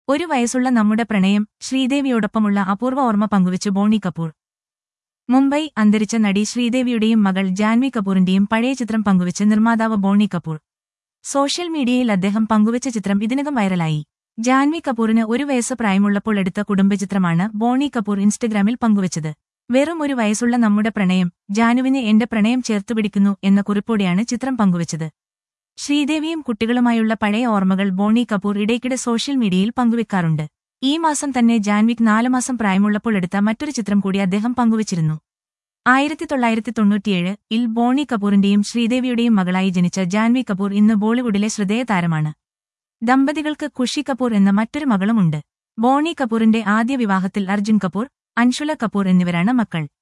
ഒരു വയസ്സുള്ള നമ്മുടെ പ്രണയം ശ്രീദേവിയോടൊപ്പമുള്ള അപൂർവ ഓർമ്മ പങ്കുവച്ചു ബോണി കപൂർ മുംബൈ അന്തരിച്ച നടി ശ്രീദേവിയുടെയും മകൾ ജാൻവി കപൂറിന്റെയും പഴയ ചിത്രം പങ്കുവച്ച് നിർമ്മാതാവ് ബോണി കപൂർ സോഷ്യൽ മീഡിയയിൽ അദ്ദേഹം പങ്കുവച്ച ചിത്രം ഇതിനകം വൈറലായി ജാൻവി കപൂറിന് ഒരു വയസ്സ് പ്രായമുള്ളപ്പോൾ എടുത്ത കുടുംബചിത്രമാണ് ബോണി കപൂർ ഇൻസ്റ്റഗ്രാമിൽ പങ്കുവച്ചത് വെറും ഒരു വയസ്സുള്ള നമ്മുടെ പ്രണയം ജാനുവിന് എന്റെ പ്രണയം ചേർത്തുപിടിക്കുന്നു എന്ന കുറിപ്പോടെയാണ് ചിത്രം പങ്കുവച്ചത് ശ്രീദേവിയും കുട്ടികളുമായുള്ള പഴയ ഓർമ്മകൾ ബോണി കപൂർ ഇടയ്ക്കിടെ സോഷ്യൽ മീഡിയയിൽ പങ്കുവെക്കാറുണ്ട് ഈ മാസം തന്നെ ജാൻവിക് നാല് മാസം പ്രായമുള്ളപ്പോൾ എടുത്ത മറ്റൊരു ചിത്രം കൂടി അദ്ദേഹം പങ്കുവച്ചിരുന്നു ആയിരത്തി തൊള്ളായിരത്തി തൊണ്ണൂറ്റിയേഴ് ഇൽ ബോണി കപൂറിന്റെയും ശ്രീദേവിയുടെയും മകളായി ജനിച്ച ജാൻവി കപൂർ ഇന്ന് ബോളിവുഡിലെ ശ്രദ്ധേയ താരമാണ് ദമ്പതികൾക്ക് ഖുഷി കപൂർ എന്ന മറ്റൊരു മകളുമുണ്ട് ബോണി കപൂറിന്റെ ആദ്യ വിവാഹത്തിൽ അർജുൻ കപൂർ അൻഷുല കപൂർ എന്നിവരാണ് മക്കൾ